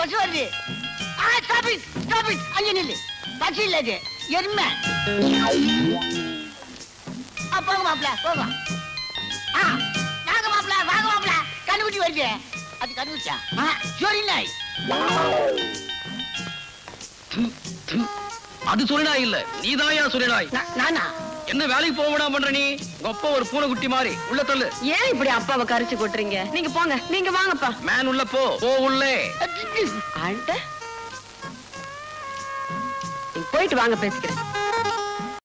கொசு வருது ஆ ஸ்டாப் இட் ஸ்டாப் இட் அங்க நில்லு பசி இல்ல இது எருமை ஆ, போங்க மாப்பிள போங்க ஆ வாங்க மாப்பிள வாங்க மாப்பிள கண்டுபிடி வருது அது கண்டுபிடிச்சா ஆ சரி நாய் அது சுரிநாய் இல்ல நீதாயா சுரிநாய் நா- நானா என்ன வேலைக்கு போக விடாம பண்ற நீ உங்க அப்பா ஒரு பூனைக்குட்டி மாதிரி உள்ள தள்ளு ஏன் இப்படி அப்பாவை கரைச்சு கொட்டுறீங்க நீங்க போங்க நீங்க வாங்கப்பா மேன் உள்ள போ போ உள்ளே ஆள்கிட்ட நீங்க போயிட்டு வாங்க பேசிக்கிறேன்